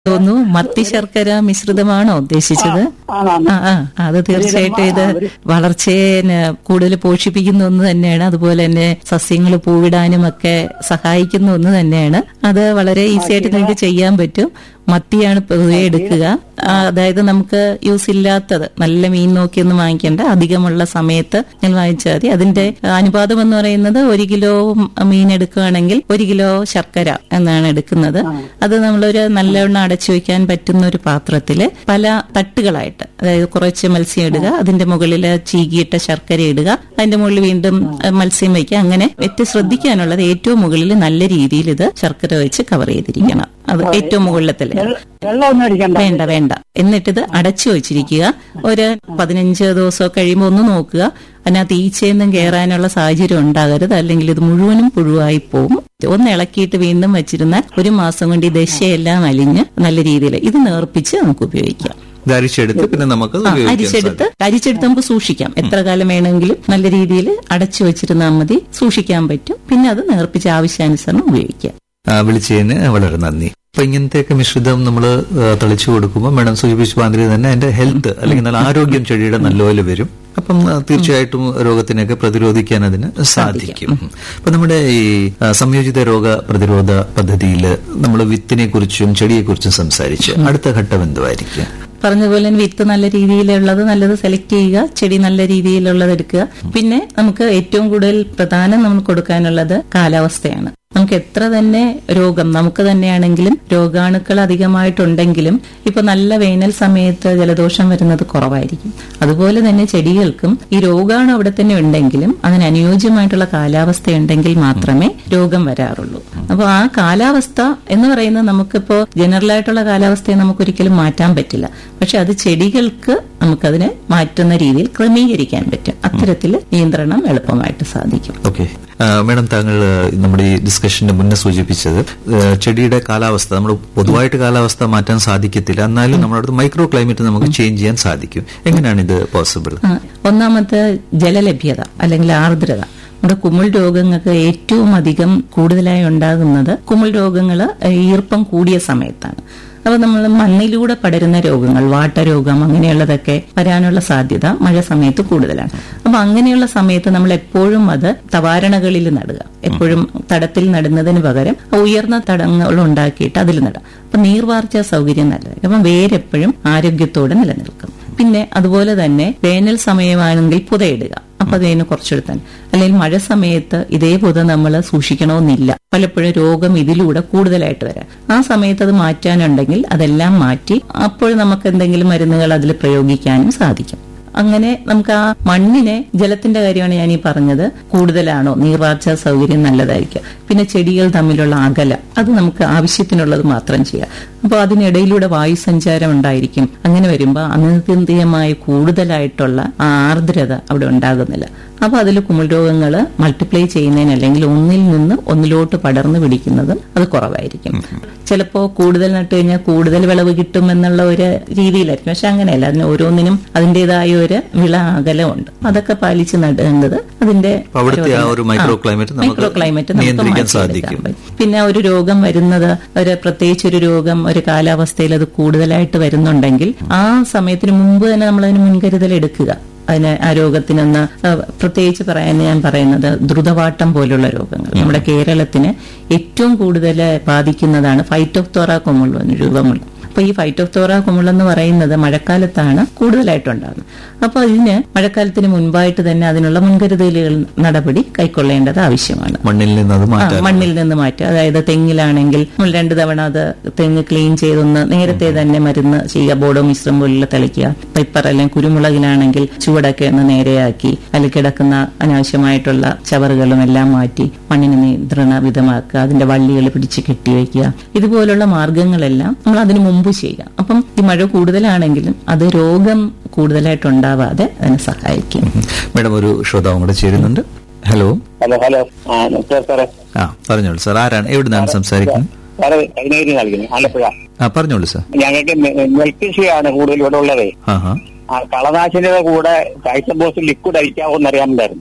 തോന്നുന്നു മത്തി ശർക്കര മിശ്രിതമാണോ ഉദ്ദേശിച്ചത് ആണാണ് ആ ആ അത് തീർച്ചയായിട്ടും ഇത് വളർച്ചയെ ന- കൂടുതൽ പോഷിപ്പിക്കുന്ന ഒന്ന് തന്നെയാണ് അതുപോലെ തന്നെ സസ്യങ്ങൾ പൂവിടാനും ഒക്കെ സഹായിക്കുന്ന ഒന്ന് തന്നെയാണ് അത് വളരെ ഈസി ആയിട്ട് നിങ്ങൾക്ക് ചെയ്യാൻ പറ്റും മത്തിയാണ് പൊതുവെ എടുക്കുക ആ, അതായത് നമുക്ക് യൂസ് ഇല്ലാത്തത് നല്ല മീൻ നോക്കിയൊന്നും വാങ്ങിക്കേണ്ട അധികമുള്ള സമയത്ത് നിങ്ങൾ വാങ്ങിച്ചാൽ മതി അതിന്റെ അനുപാതം എന്ന് പറയുന്നത് ഒരു കിലോ മീൻ എടുക്കുകയാണെങ്കിൽ ഒരു കിലോ ശർക്കര എന്നാണ് എടുക്കുന്നത് അത് നമ്മളൊരു നല്ലവണ്ണം അടച്ചു വെക്കാൻ പറ്റുന്ന ഒരു പാത്രത്തില് പല തട്ടുകളായിട്ട് അതായത് കുറച്ച് മത്സ്യം ഇടുക അതിന്റെ മുകളിൽ ചീകിയിട്ട ശർക്കര ഇടുക അതിന്റെ മുകളിൽ വീണ്ടും അഹ്, മത്സ്യം വയ്ക്കുക അങ്ങനെ ഏറ്റവും ശ്രദ്ധിക്കാനുള്ളത് ഏറ്റവും മുകളിൽ നല്ല രീതിയിൽ ഇത് ശർക്കര വെച്ച് കവർ ചെയ്തിരിക്കണം അത് ഏറ്റവും മുകളിലത്തെ layer. വെള്ളമൊന്നും അടിക്കണ്ട വേണ്ട വേണ്ട എന്നിട്ടിത് അടച്ചു വെച്ചിരിക്കുക ഒരു പതിനഞ്ച് ദിവസം കഴിയുമ്പോൾ ഒന്ന് നോക്കുക അതിനകത്ത് ഈച്ചയൊന്നും കയറാനുള്ള സാഹചര്യം ഉണ്ടാകരുത് അല്ലെങ്കിൽ ഇത് മുഴുവനും പുഴുവായി പോകും ഒന്ന് ഇളക്കിയിട്ട് വീണ്ടും വെച്ചിരുന്നാൽ ഒരു മാസം കൊണ്ട് ഈ ദശയെല്ലാം അലിഞ്ഞ് നല്ല രീതിയിൽ ഇത് നേർപ്പിച്ച് നമുക്ക് ഉപയോഗിക്കാം ഇത് അരിച്ചെടുത്ത് പിന്നെ നമുക്ക് ആ, ഉപയോഗിക്കാൻ അരിച്ചെടുത്ത് അരിച്ചെടുത്ത് നമുക്ക് സൂക്ഷിക്കാം എത്ര കാലം വേണമെങ്കിലും നല്ല രീതിയിൽ അടച്ചു വെച്ചിരുന്നാൽ മതി സൂക്ഷിക്കാൻ പറ്റും പിന്നെ അത് നേർപ്പിച്ച് ആവശ്യാനുസരണം ഉപയോഗിക്കാം ആ, വിളിച്ചതിന് വളരെ നന്ദി അപ്പൊ ഇങ്ങനത്തെയൊക്കെ മിശ്രിതം നമ്മൾ തളിച്ചു കൊടുക്കുമ്പോൾ മാഡം സൂചിപ്പിച്ച മാതിരി തന്നെ അതിന്റെ ഹെൽത്ത് അല്ലെങ്കിൽ നല്ല ആരോഗ്യം ചെടിയുടെ നല്ലപോലെ വരും അപ്പം ആ, തീർച്ചയായിട്ടും രോഗത്തിനൊക്കെ പ്രതിരോധിക്കാൻ അതിന് സാധിക്കും അപ്പൊ നമ്മുടെ ഈ ആ, സംയോജിത രോഗ പ്രതിരോധ പദ്ധതിയിൽ നമ്മൾ വിത്തിനെ കുറിച്ചും ചെടിയെ കുറിച്ചും സംസാരിച്ച് അടുത്ത ഘട്ടം എന്തുമായിരിക്കും പറഞ്ഞതുപോലെ തന്നെ വിത്ത് നല്ല രീതിയിലുള്ളത് നല്ലത് സെലക്ട് ചെയ്യുക ചെടി നല്ല രീതിയിലുള്ളത് എടുക്കുക പിന്നെ നമുക്ക് ഏറ്റവും കൂടുതൽ പ്രധാനം നമുക്ക് കൊടുക്കാനുള്ളത് കാലാവസ്ഥയാണ് നമുക്ക് എത്ര തന്നെ രോഗം നമുക്ക് തന്നെയാണെങ്കിലും രോഗാണുക്കൾ അധികമായിട്ടുണ്ടെങ്കിലും ഇപ്പൊ നല്ല വേനൽ സമയത്ത് ജലദോഷം വരുന്നത് കുറവായിരിക്കും അതുപോലെ തന്നെ ചെടികൾക്കും ഈ രോഗാണു അവിടെ തന്നെ ഉണ്ടെങ്കിലും അതിന് അനുയോജ്യമായിട്ടുള്ള കാലാവസ്ഥ ഉണ്ടെങ്കിൽ മാത്രമേ രോഗം വരാറുള്ളൂ അപ്പോൾ ആ കാലാവസ്ഥ എന്ന് പറയുന്നത് നമുക്കിപ്പോ ജനറൽ ആയിട്ടുള്ള കാലാവസ്ഥയെ നമുക്ക് ഒരിക്കലും മാറ്റാൻ പറ്റില്ല പക്ഷെ അത് ചെടികൾക്ക് നമുക്കതിനെ മാറ്റുന്ന രീതിയിൽ ക്രമീകരിക്കാൻ പറ്റും അത്തരത്തിൽ നിയന്ത്രണം എളുപ്പമായിട്ട് സാധിക്കും ഓക്കെ മാഡം താങ്കൾ ആ, നമ്മുടെ ഈ ഡിസ്കഷന്റെ മുന്നേ സൂചിപ്പിച്ചത് ആ, ചെടിയുടെ കാലാവസ്ഥ നമ്മൾ പൊതുവായിട്ട് കാലാവസ്ഥ മാറ്റാൻ സാധിക്കത്തില്ല എന്നാലും നമ്മുടെ അടുത്ത് മൈക്രോ ക്ലൈമറ്റ് നമുക്ക് ചേഞ്ച് ചെയ്യാൻ സാധിക്കും എങ്ങനെയാണ് ഇത് പോസിബിൾ ആ, ഒന്നാമത്തെ ജലലഭ്യത അല്ലെങ്കിൽ ആർദ്രത നമ്മുടെ കുമിൾ രോഗങ്ങൾക്ക് ഏറ്റവും അധികം കൂടുതലായി ഉണ്ടാകുന്നത് കുമിൾ രോഗങ്ങൾ ഈർപ്പം കൂടിയ സമയത്താണ് അപ്പൊ നമ്മൾ മണ്ണിലൂടെ പടരുന്ന രോഗങ്ങൾ വാട്ടരോഗം അങ്ങനെയുള്ളതൊക്കെ വരാനുള്ള സാധ്യത മഴ സമയത്ത് കൂടുതലാണ് അപ്പൊ അങ്ങനെയുള്ള സമയത്ത് നമ്മൾ എപ്പോഴും അത് തവാരണകളിൽ നടുക എപ്പോഴും തടത്തിൽ നടുന്നതിന് പകരം ഉയർന്ന തടങ്ങൾ ഉണ്ടാക്കിയിട്ട് അതിൽ നടുക അപ്പൊ നീർവാർച്ച സൗകര്യം നല്ലത് അപ്പം വേരെപ്പോഴും ആരോഗ്യത്തോടെ നിലനിൽക്കും പിന്നെ അതുപോലെ തന്നെ വേനൽ സമയമാണെങ്കിൽ പുതയിടുക അപ്പൊ അതിന് കുറച്ചെടുത്താൽ അല്ലെങ്കിൽ മഴ സമയത്ത് ഇതേ പുത നമ്മൾ സൂക്ഷിക്കണമെന്നില്ല പലപ്പോഴും രോഗം ഇതിലൂടെ കൂടുതലായിട്ട് വരാം ആ സമയത്ത് അത് മാറ്റാനുണ്ടെങ്കിൽ അതെല്ലാം മാറ്റി അപ്പോൾ നമുക്ക് എന്തെങ്കിലും മരുന്നുകൾ അതിൽ പ്രയോഗിക്കാനും സാധിക്കും അങ്ങനെ നമുക്ക് ആ മണ്ണിനെ ജലത്തിന്റെ കാര്യമാണ് ഞാൻ ഈ പറഞ്ഞത് കൂടുതലാണോ നീർവാർച്ച സൗകര്യം നല്ലതായിരിക്കും പിന്നെ ചെടികൾ തമ്മിലുള്ള അകലം അത് നമുക്ക് ആവശ്യത്തിനുള്ളത് മാത്രം ചെയ്യാം അപ്പോൾ അതിനിടയിലൂടെ വായുസഞ്ചാരം ഉണ്ടായിരിക്കും അങ്ങനെ വരുമ്പോൾ അനിത്യന്തിയമായ കൂടുതലായിട്ടുള്ള ആ ആർദ്രത അവിടെ ഉണ്ടാകുന്നില്ല അപ്പൊ അതിൽ കുമിൾ രോഗങ്ങൾ മൾട്ടിപ്ലൈ ചെയ്യുന്നതിന് അല്ലെങ്കിൽ ഒന്നിൽ നിന്ന് ഒന്നിലോട്ട് പടർന്നു പിടിക്കുന്നതും അത് കുറവായിരിക്കും ചിലപ്പോൾ കൂടുതൽ നട്ടു കഴിഞ്ഞാൽ കൂടുതൽ വിളവ് കിട്ടും എന്നുള്ള ഒരു രീതിയിലായിരിക്കും പക്ഷെ അങ്ങനെയല്ല അതിന് ഓരോന്നിനും അതിൻ്റെതായ ഒരു വിള അകലമുണ്ട് അതൊക്കെ പാലിച്ച് നടേണ്ടത് അതിന്റെ അവിടുത്തെ ആ ഒരു micro climate നമുക്ക് മൈക്രോ ക്ലൈമറ്റ് നിയന്ത്രിക്കാൻ സാധിക്കും. പിന്നെ ഒരു രോഗം വരുന്നത് ഒരു പ്രത്യേകിച്ച് ഒരു രോഗം ഒരു കാലാവസ്ഥയിൽ അത് കൂടുതലായിട്ട് വരുന്നുണ്ടെങ്കിൽ ആ സമയത്തിന് മുമ്പ് തന്നെ നമ്മൾ അതിന് മുൻകരുതൽ എടുക്കുക അതിന് ആ രോഗത്തിനൊന്ന് അഹ് പ്രത്യേകിച്ച് പറയാൻ ഞാൻ പറയുന്നത് ദ്രുതവാട്ടം പോലുള്ള രോഗങ്ങൾ നമ്മുടെ കേരളത്തിന് ഏറ്റവും കൂടുതൽ ബാധിക്കുന്നതാണ് ഫൈറ്റോഫ്തോറ കൊമുള്ള രൂപമുള്ള അപ്പൊ ഈ ഫൈറ്റോഫ്തോറ കുമിളെന്ന് പറയുന്നത് മഴക്കാലത്താണ് കൂടുതലായിട്ടുണ്ടാകുന്നത് അപ്പൊ അതിന് മഴക്കാലത്തിന് മുൻപായിട്ട് തന്നെ അതിനുള്ള മുൻകരുതലുകൾ നടപടി കൈക്കൊള്ളേണ്ടത് ആവശ്യമാണ് മണ്ണിൽ നിന്ന് അത് ആ, മാറ്റാൻ മണ്ണിൽ നിന്ന് മാറ്റുക അതായത് തെങ്ങിലാണെങ്കിൽ നമ്മൾ രണ്ടു തവണ അത് തെങ്ങ് ക്ലീൻ ചെയ്തൊന്ന് നേരത്തെ തന്നെ മരുന്ന് ചെയ്യുക ബോഡോ മിശ്രം പോലുള്ള തളിക്കുക പെപ്പർ അല്ലെങ്കിൽ കുരുമുളകിനാണെങ്കിൽ ചുവടൊക്കെ ഒന്ന് നേരെയാക്കി അതിൽ കിടക്കുന്ന അനാവശ്യമായിട്ടുള്ള ചവറുകളും എല്ലാം മാറ്റി മണ്ണിന് നിയന്ത്രണ വിധമാക്കുക അതിന്റെ വള്ളികൾ പിടിച്ച് കെട്ടിവെക്കുക ഇതുപോലുള്ള മാർഗങ്ങളെല്ലാം നമ്മൾ അതിനു മുമ്പ് ചെയ്യുക അപ്പം ഈ മഴ കൂടുതലാണെങ്കിലും അത് രോഗം കൂടുതലായിട്ട് ഉണ്ടാവാതെ അതിനെ സഹായിക്കും മാഡം ഒരു ശ്രോതാവും കൂടെ ചേരുന്നുണ്ട് ഹലോ ഹലോ ഹലോ ആ നമസ്കാരം സാറേ ആ പറഞ്ഞോളൂ സാർ ആരാണ് എവിടുന്നാണ് സംസാരിക്കുന്നത് സാറേ കൈനഗിരി നൽകുന്നു ആലപ്പുഴ ആ പറഞ്ഞോളൂ സാർ ഞങ്ങൾക്ക് നെൽകൃഷിയാണ് കൂടുതൽ ഇവിടെ ഉള്ളത് ആ ഹാ ആ കളനാശിനിയുടെ കൂടെ കാഴ്ചബോസ് ലിക്വിഡ് അടിക്കാവോന്ന് അറിയാമുണ്ടായിരുന്നു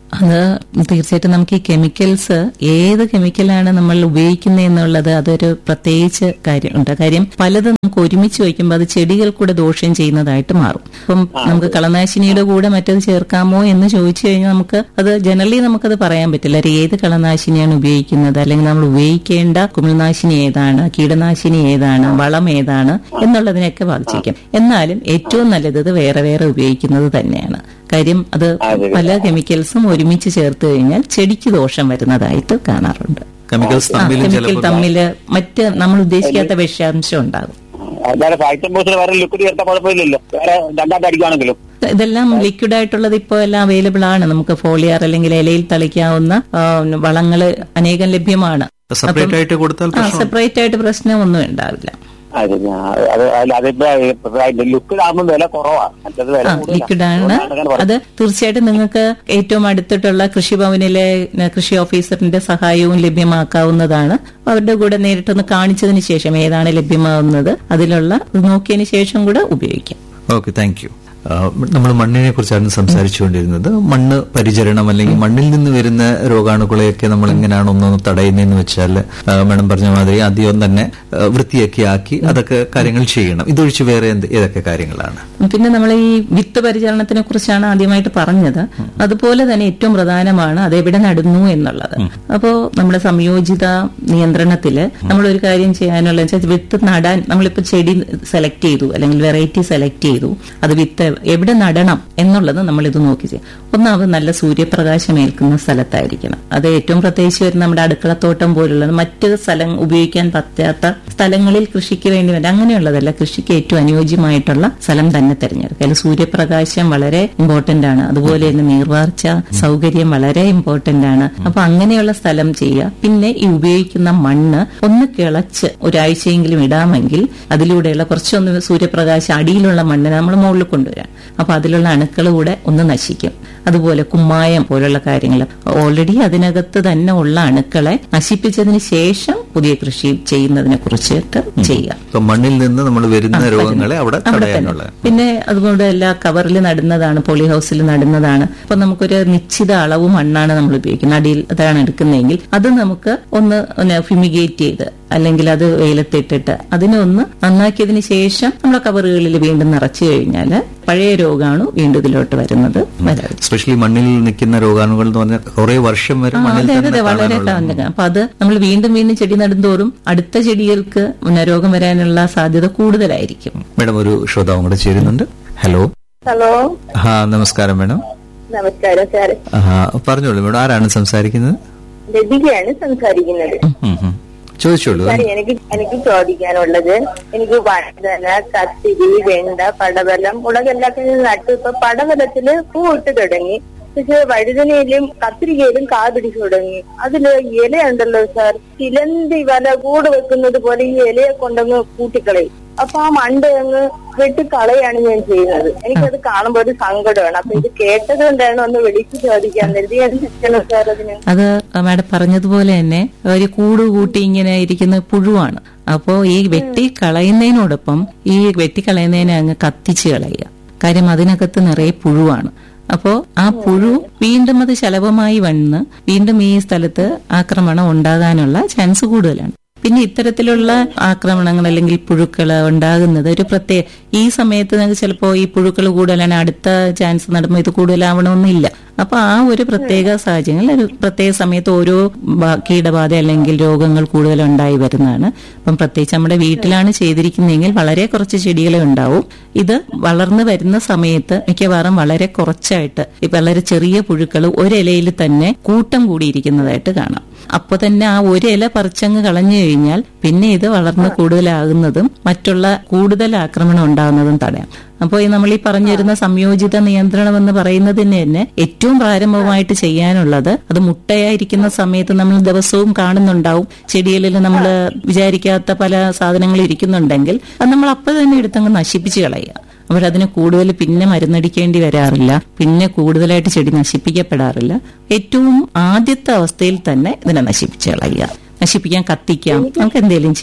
അത് തീർച്ചയായിട്ടും നമുക്ക് ഈ കെമിക്കൽസ് ഏത് കെമിക്കലാണ് നമ്മൾ ഉപയോഗിക്കുന്നത് എന്നുള്ളത് അതൊരു പ്രത്യേകിച്ച് കാര്യമുണ്ട് കാര്യം പലതും നമുക്ക് ഒരുമിച്ച് വയ്ക്കുമ്പോൾ അത് ചെടികൾ കൂടെ ദോഷം ചെയ്യുന്നതായിട്ട് മാറും അപ്പം നമുക്ക് കളനാശിനിയുടെ കൂടെ മറ്റത് ചേർക്കാമോ എന്ന് ചോദിച്ചു കഴിഞ്ഞാൽ നമുക്ക് അത് ജനറലി നമുക്കത് പറയാൻ പറ്റില്ല ഒരു ഏത് കളനാശിനിയാണ് ഉപയോഗിക്കുന്നത് അല്ലെങ്കിൽ നമ്മൾ ഉപയോഗിക്കേണ്ട കുമിൾനാശിനി ഏതാണ് കീടനാശിനി ഏതാണ് വളം ഏതാണ് എന്നുള്ളതിനെയൊക്കെ ബാധിച്ചിരിക്കും എന്നാലും ഏറ്റവും നല്ലത് ഇത് വേറെ വേറെ ഉപയോഗിക്കുന്നത് തന്നെയാണ് കാര്യം അത് പല കെമിക്കൽസും ഒരുമിച്ച് ചേർത്ത് കഴിഞ്ഞാൽ ചെടിക്ക് ദോഷം വരുന്നതായിട്ട് കാണാറുണ്ട് കെമിക്കൽസ് ആ, തമ്മിലും കെമിക്കൽ ചിലപ്പോൾ തമ്മില് മറ്റ് നമ്മൾ ഉദ്ദേശിക്കാത്ത വിഷാംശം ഉണ്ടാകും വേറെ ഫൈറ്റം ബോസിൽ വേറെ ലിക്വിഡ് ചേർത്താൽ കുഴപ്പമില്ലല്ലോ വേറെ രണ്ടാമത്തെ അടിക്കുകയാണെങ്കിലും ഇതെല്ലാം ലിക്വിഡ് ആയിട്ടുള്ളത് ഇപ്പോൾ എല്ലാം അവൈലബിൾ ആണ് നമുക്ക് ഫോളിയർ അല്ലെങ്കിൽ ഇലയിൽ തളിക്കാവുന്ന ആ, വളങ്ങള് അനേകം ലഭ്യമാണ് സെപ്പറേറ്റ് ആയിട്ട് കൊടുത്താൽ ആ സെപ്പറേറ്റ് ആയിട്ട് പ്രശ്നമൊന്നും ഉണ്ടാവില്ല അത് ഞാൻ- അത് അല്ല, അതിപ്പോ ലിക്വിഡ് ആകുമ്പോൾ വില കുറവാണ് മറ്റത് വില ആ കൂടുതലാണ്. ലിക്വിഡ് ആണ് അതുകൊണ്ടാണ് അങ്ങനെ പറഞ്ഞത്. അത് തീർച്ചയായിട്ടും നിങ്ങൾക്ക് ഏറ്റവും അടുത്തിട്ടുള്ള കൃഷിഭവനിലെ ഏ, കൃഷി ഓഫീസറിന്റെ സഹായവും ലഭ്യമാക്കാവുന്നതാണ് അവരുടെ കൂടെ നേരിട്ടൊന്ന് കാണിച്ചതിന് ശേഷം ഏതാണ് ലഭ്യമാവുന്നത് അതിലുള്ള ഇത് നോക്കിയതിന് ശേഷം കൂടെ ഉപയോഗിക്കാം ഓക്കെ താങ്ക് യു നമ്മൾ മണ്ണിനെ കുറിച്ചാണ് സംസാരിച്ചുകൊണ്ടിരുന്നത് മണ്ണ് പരിചരണം അല്ലെങ്കിൽ മണ്ണിൽ നിന്ന് വരുന്ന രോഗാണുക്കളെയൊക്കെ നമ്മൾ എങ്ങനെയാണ് ഒന്നൊന്ന് തടയുന്നതെന്ന് വെച്ചാൽ ആ, മാഡം പറഞ്ഞ മാതിരി ആദ്യം തന്നെ ആ, വൃത്തിയൊക്കെ ആക്കി അതൊക്കെ കാര്യങ്ങൾ ചെയ്യണം ഇതൊഴിച്ച് വേറെ എന്ത് ഏതൊക്കെ കാര്യങ്ങളാണ് പിന്നെ നമ്മൾ ഈ വിത്ത് പരിചരണത്തിനെ കുറിച്ചാണ് ആദ്യമായിട്ട് പറഞ്ഞത് അതുപോലെ തന്നെ ഏറ്റവും പ്രധാനമാണ് അത് എവിടെ നടുന്നു എന്നുള്ളത് അപ്പോ നമ്മുടെ സംയോജിത നിയന്ത്രണത്തില് നമ്മൾ ഒരു കാര്യം ചെയ്യാനുള്ള വെച്ചാൽ വിത്ത് നടാൻ നമ്മളിപ്പോ ചെടി സെലക്ട് ചെയ്തു അല്ലെങ്കിൽ വെറൈറ്റി സെലക്ട് ചെയ്തു അത് വിത്ത് എവിടെ നടണം എന്നുള്ളത് നമ്മൾ ഇത് നോക്കി ചെയ്യും ഒന്നാമത് നല്ല സൂര്യപ്രകാശം ഏൽക്കുന്ന സ്ഥലത്തായിരിക്കണം അത് ഏറ്റവും പ്രത്യേകിച്ച് വരുന്ന നമ്മുടെ അടുക്കളത്തോട്ടം പോലുള്ളത് മറ്റ് സ്ഥലം ഉപയോഗിക്കാൻ പറ്റാത്ത സ്ഥലങ്ങളിൽ കൃഷിക്ക് വേണ്ടി വരും അങ്ങനെയുള്ളതല്ല കൃഷിക്ക് ഏറ്റവും അനുയോജ്യമായിട്ടുള്ള സ്ഥലം തന്നെ തിരഞ്ഞെടുക്കുക അതിൽ സൂര്യപ്രകാശം വളരെ ഇമ്പോർട്ടന്റ് ആണ് അതുപോലെ തന്നെ നീർവാർച്ച സൗകര്യം വളരെ ഇമ്പോർട്ടന്റ് ആണ് അപ്പൊ അങ്ങനെയുള്ള സ്ഥലം ചെയ്യുക പിന്നെ ഈ ഉപയോഗിക്കുന്ന മണ്ണ് ഒന്ന് കിളച്ച് ഒരാഴ്ചയെങ്കിലും ഇടാമെങ്കിൽ അതിലൂടെയുള്ള കുറച്ചൊന്ന് സൂര്യപ്രകാശം അടിയിലുള്ള മണ്ണിനെ നമ്മൾ മുകളിൽ കൊണ്ടുവരാം അപ്പൊ അതിലുള്ള അണുക്കൾ കൂടെ ഒന്ന് നശിക്കും അതുപോലെ കുമ്മായം പോലുള്ള കാര്യങ്ങൾ ഓൾറെഡി അതിനകത്ത് തന്നെ ഉള്ള അണുക്കളെ നശിപ്പിച്ചതിന് ശേഷം പുതിയ കൃഷി ചെയ്യുന്നതിനെ കുറിച്ചിട്ട് ചെയ്യുക ഇപ്പൊ മണ്ണിൽ നിന്ന് നമ്മൾ വരുന്ന രോഗങ്ങളെ അവിടെ അവിടെ തന്നെ തടയാനുള്ള പിന്നെ അതുകൊണ്ട് എല്ലാ കവറിൽ നടുന്നതാണ് പോളി ഹൗസിൽ നടുന്നതാണ് അപ്പൊ നമുക്കൊരു നിശ്ചിത അളവ് മണ്ണാണ് നമ്മൾ ഉപയോഗിക്കുന്നത് അടിയിൽ അതാണ് എടുക്കുന്നതെങ്കിൽ അത് നമുക്ക് ഒന്ന് ഫ്യൂമിഗേറ്റ് ചെയ്ത് അല്ലെങ്കിൽ അത് വെയിലത്തിട്ടിട്ട് അതിനെ ഒന്ന് നന്നാക്കിയതിന് ശേഷം നമ്മുടെ കവറുകളിൽ വീണ്ടും നിറച്ചു കഴിഞ്ഞാൽ പഴയ രോഗാണു വീണ്ടും ഇതിലോട്ട് വരുന്നത് വരാതെ സ്പെഷ്യലി മണ്ണിൽ നിൽക്കുന്ന രോഗാണുകൾ എന്ന് പറഞ്ഞാൽ കുറെ വർഷം വരെ ആ, മണ്ണിൽ അതെ തന്നെ അതെ വളരെ കാണാനുള്ള കാണുക അപ്പൊ അത് നമ്മൾ വീണ്ടും വീണ്ടും ചെടി നടുന്തോറും അടുത്ത ചെടികൾക്ക് പിന്നെ രോഗം വരാനുള്ള സാധ്യത കൂടുതലായിരിക്കും മേഡം ഒരു ശ്രോതാവും കൂടെ ചേരുന്നുണ്ട് ഹലോ ഹലോ ആ നമസ്കാരം മേഡം നമസ്കാരം സാർ ആ പറഞ്ഞോളൂ മേഡം ആരാണ് സംസാരിക്കുന്നത് ലതികയാണ് സംസാരിക്കുന്നത് ഉം, ഉം. ചോദിച്ചോളൂ സാർ എനിക്ക് എനിക്ക് ചോദിക്കാനുള്ളത് എനിക്ക് വഴുതന കത്തിരി വെണ്ട പടവലം മുളകെല്ലാക്കെ നട്ടു ഇപ്പൊ പടവലത്തില് പൂ ഇട്ട് തുടങ്ങി പക്ഷെ വഴുതനയിലും കത്തിരിക്കയിലും കാ പിടിച്ചു തുടങ്ങി അതില് ഇലയുണ്ടല്ലോ സാർ ചിലന്തി വല കൂട് വെക്കുന്നത് പോലെ ഈ ഇലയെ കൊണ്ടങ്ങ് കൂട്ടിക്കളയും അപ്പൊ ആ മണ്ട അങ്ങ് വെട്ടിക്കളയാണ് ഞാൻ ചെയ്യുന്നത് എനിക്കത് കാണുമ്പോ ഒരു സങ്കടമാണ് അപ്പൊ ഇത് കേട്ടത് കൊണ്ടാണ് ഒന്ന് വിളിച്ചു ചോദിക്കാൻ കരുതി എന്ത് ചെയ്യണം സാർ അതിന് അത് മാഡം പറഞ്ഞതുപോലെ തന്നെ ഒരു കൂട് കൂട്ടി ഇങ്ങനെ ഇരിക്കുന്ന പുഴുവാണ് അപ്പോ ഈ വെട്ടി കളയുന്നതിനോടൊപ്പം ഈ വെട്ടി കളയുന്നതിനെ അങ്ങ് കത്തിച്ച് കളയുക കാര്യം അതിനകത്ത് നിറയെ പുഴുവാണ് അപ്പോ ആ പുഴു വീണ്ടും അത് ശലഭമായി വന്ന് വീണ്ടും ഈ സ്ഥലത്ത് ആക്രമണം ഉണ്ടാകാനുള്ള ചാൻസ് കൂടുതലാണ് പിന്നെ ഇത്തരത്തിലുള്ള ആക്രമണങ്ങൾ അല്ലെങ്കിൽ പുഴുക്കൾ ഉണ്ടാകുന്നത് ഒരു പ്രത്യേക ഈ സമയത്ത് നിങ്ങൾക്ക് ചിലപ്പോൾ ഈ പുഴുക്കൾ കൂടുതലാണ് അടുത്ത ചാൻസ് നടുമ്പോൾ ഇത് കൂടുതലാവണമെന്നില്ല അപ്പൊ ആ ഒരു പ്രത്യേക സാഹചര്യങ്ങളിൽ ഒരു പ്രത്യേക സമയത്ത് ഓരോ ബ- കീടബാധ അല്ലെങ്കിൽ രോഗങ്ങൾ കൂടുതൽ ഉണ്ടായി വരുന്നതാണ് അപ്പം പ്രത്യേകിച്ച് നമ്മുടെ വീട്ടിലാണ് ചെയ്തിരിക്കുന്നതെങ്കിൽ വളരെ കുറച്ച് ചെടികളെ ഉണ്ടാവും ഇത് വളർന്നു വരുന്ന സമയത്ത് മിക്കവാറും വളരെ കുറച്ചായിട്ട് ഈ വളരെ ചെറിയ പുഴുക്കൾ ഒരിലയിൽ തന്നെ കൂട്ടം കൂടിയിരിക്കുന്നതായിട്ട് കാണാം അപ്പൊ തന്നെ ആ ഒരു ഇല പറിച്ചങ്ങ് കളഞ്ഞു കഴിഞ്ഞാൽ പിന്നെ ഇത് വളർന്ന് കൂടുതലാകുന്നതും മറ്റുള്ള കൂടുതൽ ആക്രമണം ഉണ്ടാകുന്നതും തടയാം അപ്പോൾ ഈ നമ്മൾ ഈ പറഞ്ഞു വരുന്ന സംയോജിത നിയന്ത്രണം എന്ന് പറയുന്നതിന് തന്നെ ഏറ്റവും പ്രാരംഭമായിട്ട് ചെയ്യാനുള്ളത് അത് മുട്ടയായിരിക്കുന്ന സമയത്ത് നമ്മൾ ദിവസവും കാണുന്നുണ്ടാവും ചെടികളിൽ നമ്മൾ വിചാരിക്കാത്ത പല സാധനങ്ങൾ ഇരിക്കുന്നുണ്ടെങ്കിൽ അത് നമ്മൾ അപ്പോൾ തന്നെ എടുത്തങ്ങ് നശിപ്പിച്ച് കളയുക അപ്പോൾ അതിന് കൂടുതൽ പിന്നെ മരുന്നടിക്കേണ്ടി വരാറില്ല പിന്നെ കൂടുതലായിട്ട് ചെടി നശിപ്പിക്കപ്പെടാറില്ല ഏറ്റവും ആദ്യത്തെ അവസ്ഥയിൽ തന്നെ ഇതിനെ നശിപ്പിച്ച് കളയുക നശിപ്പിക്കാൻ കത്തിക്കാം നമുക്ക് എന്തെങ്കിലും ചെയ്യാം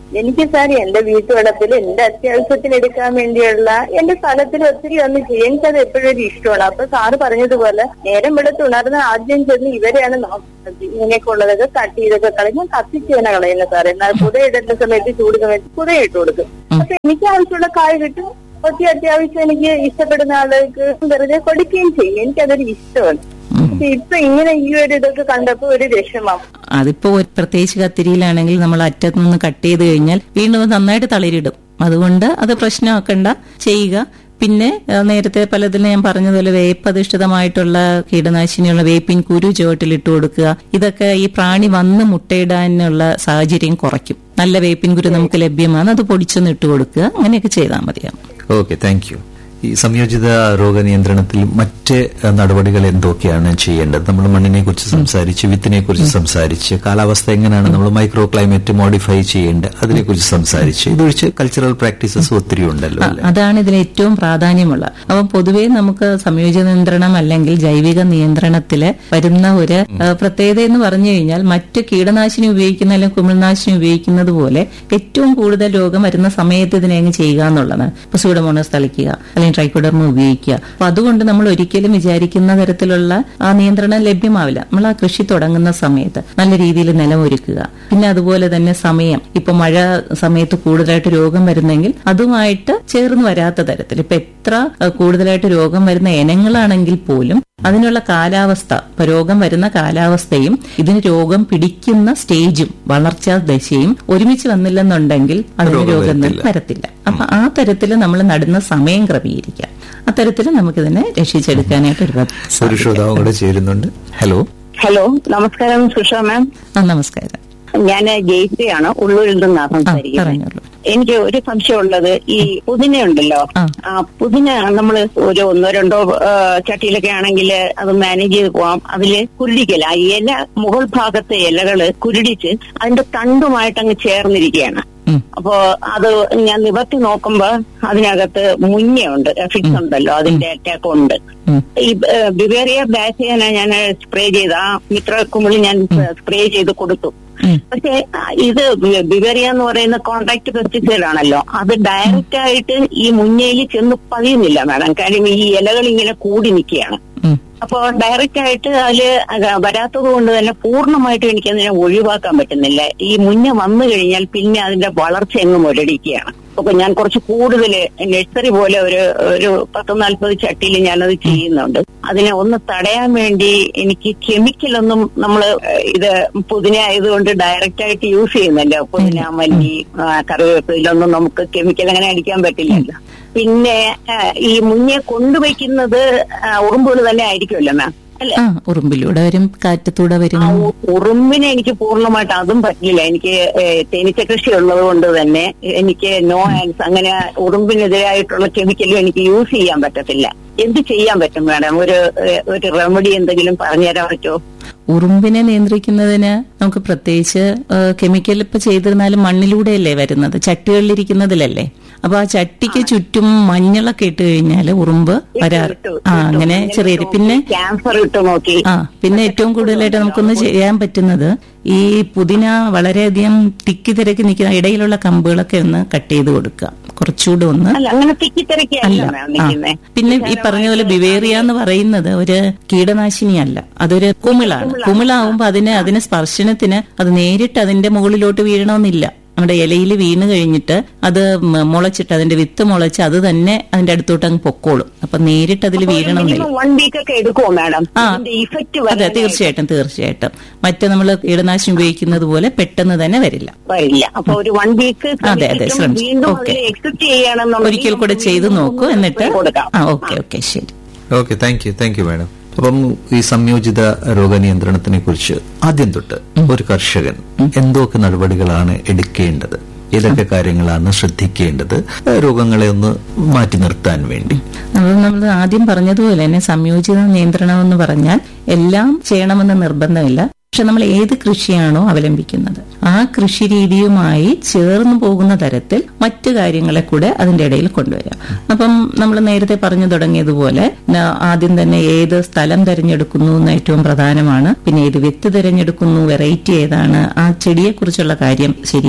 എനിക്ക് സാർ എന്റെ വീട്ടുവളപ്പിൽ എന്റെ അത്യാവശ്യത്തിന് എടുക്കാൻ വേണ്ടിയുള്ള എന്റെ സ്ഥലത്തിൽ ഒത്തിരി ഒന്ന് ചെയ്യും എനിക്കത് എപ്പോഴും ഒരു ഇഷ്ടമാണ് അപ്പൊ സാറ് പറഞ്ഞതുപോലെ നേരം വെളുത്ത് ഉണർന്ന് ആദ്യം ചെന്ന് ഇവരെയാണ് നോക്കുന്നത് ഇങ്ങനെയൊക്കെ ഉള്ളതൊക്കെ കട്ട് ചെയ്തൊക്കെ കളയും ഞാൻ കത്തിച്ച് തന്നെ കളയുന്ന സാർ എന്നാൽ പുതയിടുന്ന സമയത്ത് ചൂട് സമയത്ത് പുതയിട്ട് കൊടുക്കും അപ്പൊ എനിക്ക് ആവശ്യമുള്ള കായ് കിട്ടും ഒത്തിരി അത്യാവശ്യം എനിക്ക് ഇഷ്ടപ്പെടുന്ന ആളുകൾക്ക് വെറുതെ കൊടുക്കുകയും ചെയ്യും എനിക്കതൊരു ഇഷ്ടമാണ് പക്ഷെ ഇപ്പൊ ഇങ്ങനെ ഈ ഒരു ഇതൊക്കെ കണ്ടപ്പോ ഒരു വിഷമം അതിപ്പോ ഒരു പ്രത്യേകിച്ച് കത്തിരിയിലാണെങ്കിൽ നമ്മൾ അറ്റത്ത് നിന്ന് കട്ട് ചെയ്ത് കഴിഞ്ഞാൽ വീണ്ടും അത് നന്നായിട്ട് തളിരിടും അതുകൊണ്ട് അത് പ്രശ്നമാക്കണ്ട ചെയ്യുക പിന്നെ ഏഹ്, നേരത്തെ പലതിലും ഞാൻ പറഞ്ഞതുപോലെ വേപ്പധിഷ്ഠിതമായിട്ടുള്ള കീടനാശിനിയുള്ള വേപ്പിൻ കുരു ചുവട്ടിലിട്ട് കൊടുക്കുക ഇതൊക്കെ ഈ പ്രാണി വന്ന് മുട്ടയിടാനുള്ള സാഹചര്യം കുറയ്ക്കും നല്ല വേപ്പിൻ കുരു നമുക്ക് ലഭ്യമാണ് അത് പൊടിച്ചൊന്ന് ഇട്ട് കൊടുക്കുക അങ്ങനെയൊക്കെ ചെയ്താൽ മതിയാവും ഓക്കെ താങ്ക് യു ഈ സംയോജിത രോഗനിയന്ത്രണത്തിൽ മറ്റ് ഏഹ്, നടപടികൾ എന്തൊക്കെയാണ് ചെയ്യേണ്ടത് നമ്മൾ മണ്ണിനെ കുറിച്ച് സംസാരിച്ച് വിത്തിനെ കുറിച്ച് സംസാരിച്ച് കാലാവസ്ഥ എങ്ങനെയാണ് നമ്മൾ മൈക്രോ ക്ലൈമറ്റ് മോഡിഫൈ ചെയ്യേണ്ടത് അതിനെക്കുറിച്ച് സംസാരിച്ച് ഇതൊഴിച്ച് കൾച്ചറൽ പ്രാക്ടീസസ് ഒത്തിരി ഉണ്ടല്ലോ അല്ലേ അതാണ് ഇതിൽ ഏറ്റവും പ്രാധാന്യമുള്ള അപ്പം പൊതുവേ നമുക്ക് സംയോജിത നിയന്ത്രണം അല്ലെങ്കിൽ ജൈവിക നിയന്ത്രണത്തില് വരുന്ന ഒരു ആ, പ്രത്യേകത എന്ന് പറഞ്ഞു കഴിഞ്ഞാൽ മറ്റ് കീടനാശിനി ഉപയോഗിക്കുന്ന അല്ലെങ്കിൽ കുമിൾനാശിനി ഉപയോഗിക്കുന്നത് പോലെ ഏറ്റവും കൂടുതൽ രോഗം വരുന്ന സമയത്ത് ഇതിനെ അങ്ങ് ചെയ്യുക എന്നുള്ളതാണ് ഇപ്പൊ സൂഡമോണസ് തളിക്കുക അല്ലെങ്കിൽ ട്രൈക്കോഡർമ ഉപയോഗിക്കുക അപ്പൊ അതുകൊണ്ട് നമ്മൾ ഒരിക്കലും വിചാരിക്കുന്ന തരത്തിലുള്ള ആ നിയന്ത്രണം ലഭ്യമാവില്ല നമ്മൾ ആ കൃഷി തുടങ്ങുന്ന സമയത്ത് നല്ല രീതിയിൽ നിലമൊരുക്കുക പിന്നെ അതുപോലെ തന്നെ സമയം ഇപ്പൊ മഴ സമയത്ത് കൂടുതലായിട്ട് രോഗം വരുന്നെങ്കിൽ അതുമായിട്ട് ചേർന്ന് വരാത്ത തരത്തിൽ ഇപ്പൊ എത്ര അഹ്, കൂടുതലായിട്ട് രോഗം വരുന്ന ഇനങ്ങളാണെങ്കിൽ പോലും അതിനുള്ള കാലാവസ്ഥ ഇപ്പൊ രോഗം വരുന്ന കാലാവസ്ഥയും ഇതിന് രോഗം പിടിക്കുന്ന സ്റ്റേജും വളർച്ചാ ദശയും ഒരുമിച്ച് വന്നില്ലെന്നുണ്ടെങ്കിൽ അതിന് രോഗം രോഗം വരത്തില്ല. വരത്തില്ല അപ്പൊ ആ തരത്തിൽ നമ്മൾ നടുന്ന സമയം ക്രമീകരിക്കാം അത്തരത്തിൽ നമുക്കിതിനെ രക്ഷിച്ചെടുക്കാനായിട്ട് ഒരുപാട് ഒരു സാധിക്കും. ശ്രോതാവും കൂടെ ചേരുന്നുണ്ട് ഹലോ ഹലോ നമസ്കാരം സുഷ മാം ആ നമസ്കാരം ഞാൻ ജയിച്ചയാണ് ഉള്ളൂരിൽ നിന്നാണ് ആ സംസാരിക്കുന്നത് പറഞ്ഞോളൂ എനിക്ക് ഒരു സംശയമുള്ളത് ഈ പുതിന ഉണ്ടല്ലോ ആ. ആ പുതിന നമ്മൾ ഒരു ഒന്നോ രണ്ടോ ആ, ചട്ടിയിലൊക്കെ ആണെങ്കിൽ അത് മാനേജ് ചെയ്ത് പോവാം അതില് കുരുടിക്കല ആ ഇല മുകൾ ഭാഗത്തെ ഇലകള് കുരുടിച്ച് അതിന്റെ തണ്ടുമായിട്ട് അങ്ങ് ചേർന്നിരിക്കുകയാണ് ഉം. അപ്പോ അത് ഞാൻ നിവർത്തി നോക്കുമ്പോ അതിനകത്ത് മുഞ്ഞയുണ്ട് എഫിക്സ് ഉണ്ടല്ലോ അതിന്റെ അറ്റാക്ക് ഉണ്ട് ഉം. ഈ ബിവേറിയ ബാസിയന ഞാൻ സ്പ്രേ ചെയ്ത ആ മിത്ര കുമിളി ഞാൻ സ്പ്രേ ചെയ്ത് കൊടുത്തു ഉം. പക്ഷെ ആ, ഇത് ബിവേറിയ എന്ന് പറയുന്ന കോൺട്രാക്ട് പെസ്റ്റിസൈഡ് ആണല്ലോ അത് ഡയറക്റ്റ് ആയിട്ട് ഈ മുഞ്ഞയിൽ ചെന്ന് പതിയുന്നില്ല മാഡം കാര്യം ഈ ഇലകൾ ഇങ്ങനെ കൂടി നിൽക്കുകയാണ് ഉം. അപ്പോ ഡയറക്റ്റ് ആയിട്ട് അതില് അത് വരാത്തത് കൊണ്ട് തന്നെ പൂർണ്ണമായിട്ടും എനിക്ക് അതിനെ ഒഴിവാക്കാൻ പറ്റുന്നില്ല ഈ മുന്നേ വന്നു കഴിഞ്ഞാൽ പിന്നെ അതിന്റെ വളർച്ച അങ്ങ് മുരടിക്കുകയാണ് അപ്പൊ ഞാൻ കുറച്ച് കൂടുതൽ നഴ്സറി പോലെ ഒരു ഒരു പത്ത് നാൽപ്പത് ചട്ടിയിൽ ഞാനത് ചെയ്യുന്നുണ്ട് അതിനെ ഒന്ന് തടയാൻ വേണ്ടി എനിക്ക് കെമിക്കൽ ഒന്നും നമ്മൾ ഇത് പുതിന ആയതുകൊണ്ട് ഡയറക്റ്റ് ആയിട്ട് യൂസ് ചെയ്യുന്നല്ലോ പുതിന മല്ലി ആ, കറിവേപ്പ് ഇതിലൊന്നും നമുക്ക് കെമിക്കൽ അങ്ങനെ അടിക്കാൻ പറ്റില്ലല്ലോ പിന്നെ ആ, ഈ മുന്നേ കൊണ്ടുവയ്ക്കുന്നത് ആ, ഉറുമ്പുകൾ തന്നെ ആയിരിക്കുമല്ലോ മാം അല്ലെ ആ ഉറുമ്പിലൂടെ വരും കാറ്റത്തൂടെ വരും ആ ഉ- ഉറുമ്പിനെ എനിക്ക് പൂർണ്ണമായിട്ട് അതും പറ്റില്ല എനിക്ക് ഏ, തേനീച്ച കൃഷി ഉള്ളത് കൊണ്ട് തന്നെ എനിക്ക് നോ ആൻസ് അങ്ങനെ ഉറുമ്പിനെതിരായിട്ടുള്ള കെമിക്കലും എനിക്ക് യൂസ് ചെയ്യാൻ പറ്റത്തില്ല എന്ത് ചെയ്യാൻ പറ്റും മാഡം ഒരു ഏ, ഒരു റെമഡി എന്തെങ്കിലും പറഞ്ഞുതരാൻ പറ്റുമോ ഉറുമ്പിനെ നിയന്ത്രിക്കുന്നതിന് നമുക്ക് പ്രത്യേകിച്ച് കെമിക്കൽ ഇപ്പൊ ചെയ്തിരുന്നാലും മണ്ണിലൂടെയല്ലേ വരുന്നത് ചട്ടികളിലിരിക്കുന്നതിലല്ലേ അപ്പൊ ആ ചട്ടിക്ക് ചുറ്റും മഞ്ഞളൊക്കെ ഇട്ട് കഴിഞ്ഞാൽ ഉറുമ്പ് വരാറ് ഇട്ടു, ആ ഇട്ടു. അങ്ങനെ മഞ്ഞൾ ചെറിയ ഇട്ടു പിന്നെ നോക്കി, ക്യാൻസർ ഇട്ട് നോക്കി ആ പിന്നെ ഏറ്റവും കൂടുതലായിട്ട് നമുക്കൊന്ന് ചെയ്യാൻ പറ്റുന്നത് ഈ പുതിന വളരെയധികം തിക്കി തിരക്കി നിൽക്കുന്ന ഇടയിലുള്ള കമ്പുകളൊക്കെ ഒന്ന് കട്ട് ചെയ്ത് കൊടുക്കുക കുറച്ചുകൂടെ ഒന്ന് അല്ല അങ്ങനെ തിക്കിത്തിരക്കിയല്ല അല്ല മാം ആ. നിൽക്കുന്നേ പിന്നെ ഈ പറഞ്ഞ പോലെ ബിവേറിയ എന്ന് പറയുന്നത് ഒരു കീടനാശിനിയല്ല അതൊരു കുമിളാണ് കുമിളാവുമ്പോ അതിന് അതിന് സ്പർശനത്തിന് അത് നേരിട്ട് അതിന്റെ മുകളിലോട്ട് വീഴണമെന്നില്ല നമ്മുടെ ഇലയിൽ വീണ് കഴിഞ്ഞിട്ട് അത് മ- മുളച്ചിട്ട് അതിന്റെ വിത്ത് മുളച്ച് അത് തന്നെ അതിന്റെ അടുത്തോട്ട് അങ്ങ് പൊക്കോളും അപ്പൊ നേരിട്ട് അതിൽ വീഴണമെന്നില്ല മിനിമം വൺ വീക്ക് ഒക്കെ എടുക്കുമോ മാഡം ആ. ഇതിന്റെ ഇഫക്റ്റ് അതെ തീർച്ചയായിട്ടും തീർച്ചയായിട്ടും മറ്റേ നമ്മൾ കീടനാശിനി ഉപയോഗിക്കുന്നത് പോലെ പെട്ടെന്ന് തന്നെ വരില്ല വരില്ല അപ്പൊ ഒരു വൺ വീക്ക് അതെ, അതെ, ശ്രമിച്ചു. വീണ്ടും ഓക്കേ. അതിൽ എക്സിറ്റ് ചെയ്യണമെന്നുണ്ടെങ്കിൽ ഒരിക്കൽ കൂടെ നമുക്ക് ചെയ്ത് വീണ്ടും നോക്കൂ ഒന്ന് എന്നിട്ട് spray കൊടുക്കാം ആ ഓക്കെ ഓക്കെ ശരി okay thank you thank you madam അപ്പം ഈ സംയോജിത രോഗനിയന്ത്രണത്തിനെ കുറിച്ച് ആദ്യം തൊട്ട് ഒരു കർഷകൻ എന്തൊക്കെ നടപടികളാണ് എടുക്കേണ്ടത് ഏതൊക്കെ കാര്യങ്ങളാണ് ശ്രദ്ധിക്കേണ്ടത് ഏഹ് രോഗങ്ങളെ ഒന്ന് മാറ്റി നിർത്താൻ വേണ്ടി അത് നമ്മൾ ആദ്യം പറഞ്ഞതുപോലെ തന്നെ സംയോജിത നിയന്ത്രണം എന്ന് പറഞ്ഞാൽ എല്ലാം ചെയ്യണമെന്ന് നിർബന്ധമില്ല പക്ഷെ നമ്മൾ ഏത് കൃഷിയാണോ അവലംബിക്കുന്നത് ആ കൃഷി രീതിയുമായി ചേർന്ന് പോകുന്ന തരത്തിൽ മറ്റു കാര്യങ്ങളെ കൂടെ അതിന്റെ ഇടയിൽ കൊണ്ടുവരാം അപ്പം നമ്മൾ നേരത്തെ പറഞ്ഞു തുടങ്ങിയതുപോലെ ന- ആദ്യം തന്നെ ഏത് സ്ഥലം തിരഞ്ഞെടുക്കുന്നു എന്ന് ഏറ്റവും പ്രധാനമാണ് പിന്നെ ഏത് വിത്ത് തിരഞ്ഞെടുക്കുന്നു വെറൈറ്റി ഏതാണ് ആ ചെടിയെ കുറിച്ചുള്ള കാര്യം ശരിയാണ്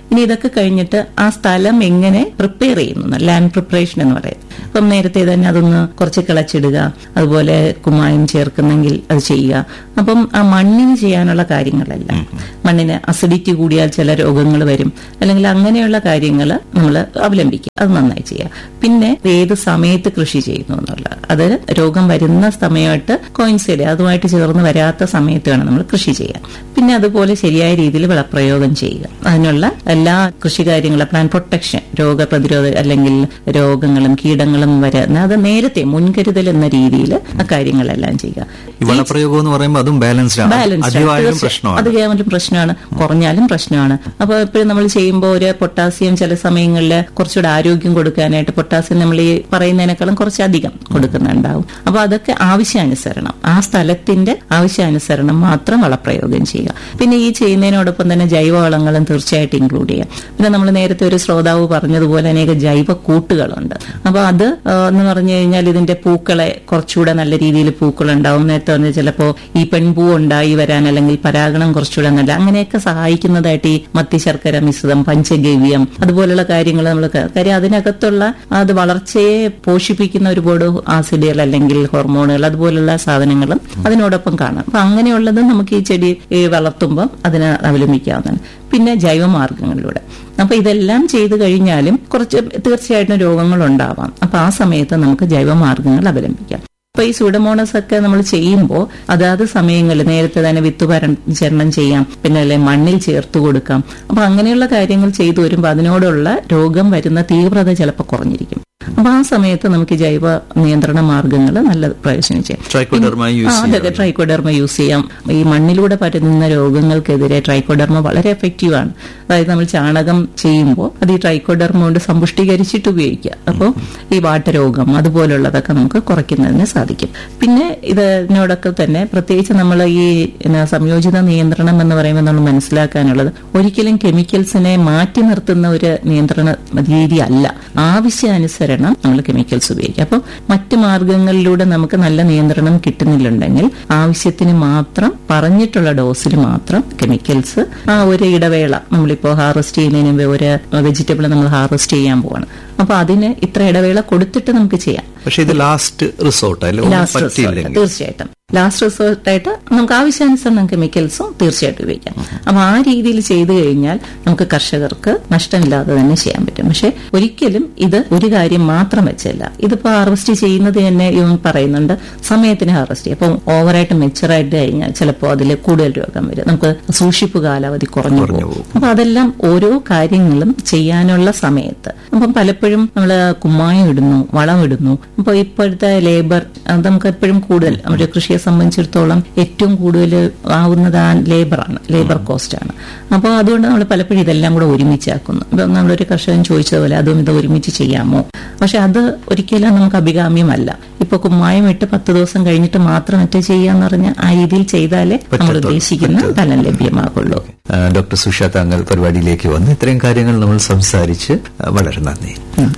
ഇനി ഇതൊക്കെ കഴിഞ്ഞിട്ട് ആ സ്ഥലം എങ്ങനെ പ്രിപ്പയർ ചെയ്യുന്നു ലാൻഡ് പ്രിപ്പറേഷൻ എന്ന് പറയുന്നത് അപ്പം നേരത്തെ തന്നെ അതൊന്ന് കുറച്ച് കിളച്ചിടുക അതുപോലെ കുമ്മായം ചേർക്കുന്നെങ്കിൽ അത് ചെയ്യുക അപ്പം ആ മണ്ണിന് ചെയ്യാനുള്ള കാര്യങ്ങളെല്ലാം മണ്ണിന് അസിഡിറ്റി കൂടിയാൽ ചില രോഗങ്ങൾ വരും അല്ലെങ്കിൽ അങ്ങനെയുള്ള കാര്യങ്ങൾ നമ്മൾ അവലംബിക്കുക അത് നന്നായി ചെയ്യുക പിന്നെ ഏത് സമയത്ത് കൃഷി ചെയ്യുന്നു എന്നുള്ള അത് രോഗം വരുന്ന സമയമായിട്ട് കോയിൻസൈഡ് അതുമായിട്ട് ചേർന്ന് വരാത്ത സമയത്ത് വേണം നമ്മൾ കൃഷി ചെയ്യാൻ പിന്നെ അതുപോലെ ശരിയായ രീതിയിൽ വിളപ്രയോഗം ചെയ്യുക അതിനുള്ള എല്ലാ കൃഷി കാര്യങ്ങളും പ്ലാൻ പ്രൊട്ടക്ഷൻ രോഗപ്രതിരോധ അല്ലെങ്കിൽ രോഗങ്ങളും കീടങ്ങളും വരുന്ന അത് നേരത്തെ മുൻകരുതൽ എന്ന രീതിയിൽ ആ കാര്യങ്ങളെല്ലാം ചെയ്യുക ഈ വളപ്രയോഗം എന്ന് പറയുമ്പോൾ അതും ബാലൻസ്ഡ് ആണ് ബാലൻസ് അധികമായാലും പ്രശ്നമാണ് അത് കേവലം പ്രശ്നമാണ് കുറഞ്ഞാലും പ്രശ്നമാണ് അപ്പൊ എപ്പോഴും നമ്മൾ ചെയ്യുമ്പോൾ ഒരു പൊട്ടാസ്യം ചില സമയങ്ങളിൽ കുറച്ചുകൂടെ ആരോഗ്യം കൊടുക്കാനായിട്ട് പൊട്ടാസ്യം നമ്മൾ ഈ പറയുന്നതിനേക്കാളും കുറച്ചധികം കൊടുക്കുന്നുണ്ടാവും അപ്പൊ അതൊക്കെ ആവശ്യാനുസരണം ആ സ്ഥലത്തിന്റെ ആവശ്യാനുസരണം മാത്രം വളപ്രയോഗം ചെയ്യുക പിന്നെ ഈ ചെയ്യുന്നതിനോടൊപ്പം തന്നെ ജൈവവളങ്ങളും തീർച്ചയായിട്ടും ഇൻക്ലൂഡ് ചെയ്യാം പിന്നെ നമ്മൾ നേരത്തെ ഒരു ശ്രോതാവ് പറഞ്ഞതുപോലെ അനേക ജൈവ കൂട്ടുകളുണ്ട് അപ്പൊ അത് ആ, എന്ന് പറഞ്ഞു കഴിഞ്ഞാൽ ഇതിന്റെ പൂക്കളെ കുറച്ചുകൂടെ നല്ല രീതിയിൽ പൂക്കളുണ്ടാവും നേരത്തെ പറഞ്ഞ ചിലപ്പോ ഈ പെൺപൂ ഉണ്ടായി വരാൻ അല്ലെങ്കിൽ പരാഗണം കുറച്ചുകൂടെ നല്ല അങ്ങനെയൊക്കെ സഹായിക്കുന്നതായിട്ട് ഈ മത്തി ശർക്കര മിശ്രിതം പഞ്ചഗവ്യം അതുപോലുള്ള കാര്യങ്ങൾ നമ്മൾ കാര്യം അതിനകത്തുള്ള അത് വളർച്ചയെ പോഷിപ്പിക്കുന്ന ഒരുപാട് ആസിഡുകൾ അല്ലെങ്കിൽ ഹോർമോണുകൾ അതുപോലുള്ള സാധനങ്ങളും അതിനോടൊപ്പം കാണാം അപ്പൊ അങ്ങനെയുള്ളത് നമുക്ക് ഈ ചെടി ഈ വളർത്തുമ്പോൾ അതിനെ അവലംബിക്കാവുന്നതാണ് പിന്നെ ജൈവമാർഗങ്ങളിലൂടെ അപ്പൊ ഇതെല്ലാം ചെയ്തു കഴിഞ്ഞാലും കുറച്ച് തീർച്ചയായിട്ടും രോഗങ്ങൾ ഉണ്ടാവാം അപ്പൊ ആ സമയത്ത് നമുക്ക് ജൈവമാർഗങ്ങൾ അവലംബിക്കാം അപ്പൊ ഈ സൂഡമോണസ് ഒക്കെ നമ്മൾ ചെയ്യുമ്പോൾ അതാത് സമയങ്ങളിൽ നേരത്തെ തന്നെ വിത്ത് പരിചരണം ചെയ്യാം പിന്നെ അല്ലെ മണ്ണിൽ ചേർത്ത് കൊടുക്കാം അപ്പൊ അങ്ങനെയുള്ള കാര്യങ്ങൾ ചെയ്തു വരുമ്പോൾ അതിനോടുള്ള രോഗം വരുന്ന തീവ്രത ചിലപ്പോൾ കുറഞ്ഞിരിക്കും അപ്പൊ ആ സമയത്ത് നമുക്ക് ജൈവ നിയന്ത്രണ മാർഗങ്ങൾ നല്ല പ്രയോജനം ചെയ്യാം ട്രൈക്കോഡർമ ആ, യൂസ് അതെ അതെ ട്രൈക്കോഡർമ യൂസ് ചെയ്യാം ഈ മണ്ണിലൂടെ പരത്തുന്ന രോഗങ്ങൾക്കെതിരെ ട്രൈക്കോഡർമ വളരെ എഫക്റ്റീവ് ആണ് അതായത് നമ്മൾ ചാണകം ചെയ്യുമ്പോൾ അത് ഈ ട്രൈക്കോഡർമ കൊണ്ട് സമ്പുഷ്ടീകരിച്ചിട്ട് ഉപയോഗിക്കുക അപ്പോൾ ഈ വാട്ടരോഗം അതുപോലുള്ളതൊക്കെ നമുക്ക് കുറയ്ക്കുന്നതിന് സാധിക്കും പിന്നെ ഇതിനോടൊക്കെ തന്നെ പ്രത്യേകിച്ച് നമ്മൾ ഈ എന്നാ, സംയോജിത നിയന്ത്രണം എന്ന് പറയുമ്പോൾ നമ്മൾ മനസ്സിലാക്കാനുള്ളത് ഒരിക്കലും കെമിക്കൽസിനെ മാറ്റി നിർത്തുന്ന ഒരു നിയന്ത്രണ രീതി അല്ല ആവശ്യാനുസരണം നമ്മൾ കെമിക്കൽസ് ഉപയോഗിക്കുക അപ്പോൾ മറ്റ് മാർഗങ്ങളിലൂടെ നമുക്ക് നല്ല നിയന്ത്രണം കിട്ടുന്നില്ലുണ്ടെങ്കിൽ ആവശ്യത്തിന് മാത്രം പറഞ്ഞിട്ടുള്ള ഡോസിൽ മാത്രം കെമിക്കൽസ് ആ ഒരു ഇടവേള നമ്മളിപ്പോൾ ഹാർവെസ്റ്റ് ചെയ്യുന്നതിന് മുമ്പ് ഒരു വെജിറ്റബിൾ നമ്മൾ ഹാർവെസ്റ്റ് ചെയ്യാൻ പോവാണ് അപ്പൊ അതിന് ഇത്ര ഇടവേള കൊടുത്തിട്ട് നമുക്ക് ചെയ്യാം പക്ഷെ ഇത് ലാസ്റ്റ് റിസോർട്ട് അല്ലെ ഒന്നും ലാസ്റ്റ് റിസോർട്ട് പറ്റിയില്ലെങ്കിൽ തീർച്ചയായിട്ടും ലാസ്റ്റ് റിസോർട്ടായിട്ട് നമുക്ക് ആവശ്യാനുസരണം കെമിക്കൽസും തീർച്ചയായിട്ടും ഉപയോഗിക്കാം അപ്പൊ ആ രീതിയിൽ ചെയ്തു കഴിഞ്ഞാൽ നമുക്ക് കർഷകർക്ക് നഷ്ടമില്ലാതെ തന്നെ ചെയ്യാൻ പറ്റും പക്ഷെ ഒരിക്കലും ഇത് ഒരു കാര്യം മാത്രം വെച്ചല്ല ഇതിപ്പോ ഹാർവെസ്റ്റ് ചെയ്യുന്നത് തന്നെ ഇവൻ പറയുന്നുണ്ട് സമയത്തിന് ഹാർവെസ്റ്റ് ചെയ്യും അപ്പം ഓവറായിട്ട് മെച്ചറായിട്ട് കഴിഞ്ഞാൽ ചിലപ്പോൾ അതിൽ കൂടുതൽ രോഗം വരും നമുക്ക് സൂക്ഷിപ്പ് കാലാവധി കുറഞ്ഞു കുറഞ്ഞു പോകും അപ്പൊ അതെല്ലാം ഓരോ കാര്യങ്ങളും ചെയ്യാനുള്ള സമയത്ത് അപ്പം പലപ്പോഴും നമ്മൾ കുമ്മായം ഇടുന്നു വളം ഇടുന്നു അപ്പോൾ ഇപ്പോഴത്തെ ലേബർ അത് നമുക്ക് എപ്പോഴും കൂടുതൽ നമ്മുടെ കൃഷിയെ സംബന്ധിച്ചിടത്തോളം ഏറ്റവും കൂടുതൽ ആവുന്നത് ആ ലേബറാണ് ലേബർ കോസ്റ്റ് ആണ് അപ്പോൾ അതുകൊണ്ട് നമ്മൾ പലപ്പോഴും ഇതെല്ലാം കൂടെ ഒരുമിച്ചാക്കുന്നു ഇപ്പം നമ്മളൊരു കർഷകൻ ചോദിച്ചതുപോലെ അതും ഇത് ഒരുമിച്ച് ചെയ്യാമോ പക്ഷെ അത് ഒരിക്കലും നമുക്ക് അഭികാമ്യമല്ല ഇപ്പൊ കുമ്മായം ഇട്ട് പത്ത് ദിവസം കഴിഞ്ഞിട്ട് മാത്രം മറ്റേ ചെയ്യാന്ന് പറഞ്ഞാൽ ആ രീതിയിൽ ചെയ്താലേ നമ്മൾ പറ്റത്തുള്ളൂ. ഉദ്ദേശിക്കുന്ന പറ്റത്തുള്ളൂ. ഫലം ലഭ്യമാകുള്ളൂ ആ, ഡോക്ടർ സുഷ താങ്കൾ പരിപാടിയിലേക്ക് വന്ന് ഇത്രയും കാര്യങ്ങൾ നമ്മൾ സംസാരിച്ച് ആ, വളരെ നന്ദി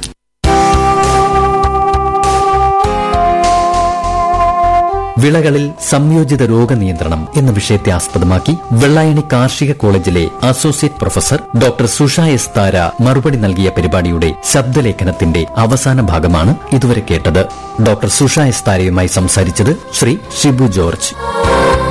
വിളകളിൽ സംയോജിത രോഗനിയന്ത്രണം എന്ന വിഷയത്തെ ആസ്പദമാക്കി വെള്ളായണി കാർഷിക കോളേജിലെ associate professor doctor Susha S Thara മറുപടി നൽകിയ പരിപാടിയുടെ ശബ്ദലേഖനത്തിന്റെ അവസാന ഭാഗമാണ് ഇതുവരെ കേട്ടത് ഡോക്ടർ സുഷ എസ് താരയുമായി സംസാരിച്ചത് ശ്രീ ഷിബു ജോർജ്